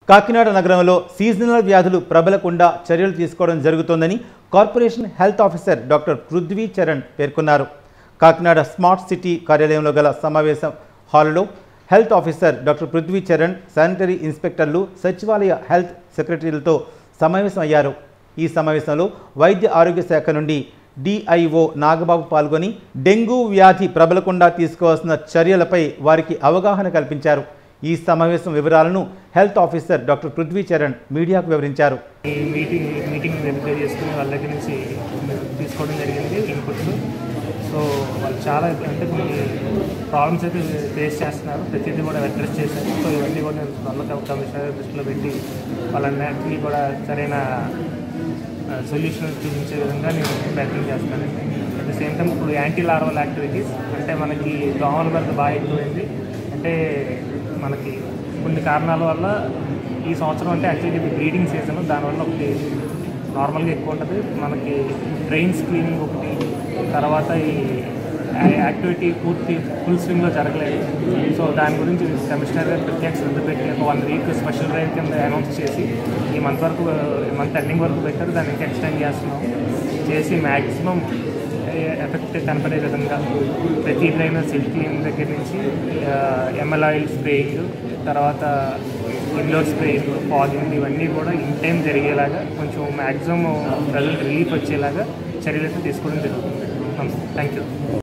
కాకినాడ నగరంలో సీజనల్ వ్యాధులు ప్రబలకుండా చర్యలు తీసుకోవడం జరుగుతోందని corporation health officer doctor Prithvi Charan పేర్కొన్నారు కాకినాడ స్మార్ట్ సిటీ కార్యాలయంలో గల సమావేశ హాలులో health officer doctor Prithvi Charan sanitary ఇన్స్పెక్టర్లు సచివాలయ హెల్త్ సెక్రటరీలతో సమావేశం అయ్యారు ఈ సమావేశంలో వైద్య ఆరోగ్య శాఖ నుండి డిఐఓ నాగబాబు పాల్గొని డెంగూ వ్యాధి ప్రబలకుండా తీసుకోవాల్సిన చర్యలపై వారికి అవగాహన కల్పించారు ఈ సమావేశం వివరాలను health officer doctor Prithvi Charan మీడియాకు వివరించారు ఈ మీటింగ్ మీటింగ్ వెరిఫై చేసుకుని వాళ్ళ దగ్గర నుంచి తీసుకోవడం జరిగింది ఇన్పుట్స్ సో వాళ్ళు చాలా అంటే కొన్ని ప్రాబ్లమ్స్ అయితే ఫేస్ చేస్తున్నారు ప్రతిదీ కూడా అడ్రస్ చేశారు సో ఇవన్నీ కూడా నేను త్వరలో కమిషనర్ దృష్టిలో పెట్టి వాళ్ళందరికీ కూడా సరైన సొల్యూషన్ చూపించే విధంగా నేను ప్రయత్నం చేస్తానండి అట్ ద సేమ్ టైం ఇప్పుడు యాంటీ లార్వల్ యాక్టివిటీస్ అంటే మనకి దోమల వరకు బాగా ఎక్కువైంది అంటే మనకి కొన్ని కారణాల వల్ల ఈ సంవత్సరం అంటే యాక్చువల్లీ ఇది బ్రీడింగ్ సీజన్ దానివల్ల ఒకటి నార్మల్గా ఎక్కువ ఉంటుంది మనకి డ్రైన్స్ క్లీనింగ్ ఒకటి తర్వాత ఈ యాక్టివిటీ పూర్తి ఫుల్ స్వింగ్లో జరగలేదు సో దాని గురించి కమిషనర్ గారు ప్రత్యేక శ్రద్ధ పెట్టి ఒక వన్ వీక్ స్పెషల్ డ్రైవ్ కింద అనౌన్స్ చేసి ఈ మంత్ వరకు ఈ మంత్ ఎండింగ్ వరకు పెట్టారు దాన్ని ఇంకా ఎక్స్టెండ్ చేస్తున్నాం చేసి మ్యాక్సిమం ఎఫెక్ట్ కనపడే విధంగా ప్రతి ట్రైనర్ సిల్క్ క్లీన్ దగ్గర నుంచి ఎంఎల్ ఆయిల్ స్ప్రేయింగ్ తర్వాత ఇండోర్ స్ప్రేయింగ్ ఫాగింగ్ ఇవన్నీ కూడా ఇన్ టైం జరిగేలాగా కొంచెం మ్యాక్సిమం ప్రజలకు రిలీఫ్ వచ్చేలాగా చర్యలు అయితే తీసుకోవడం జరుగుతుంది థ్యాంక్ యూ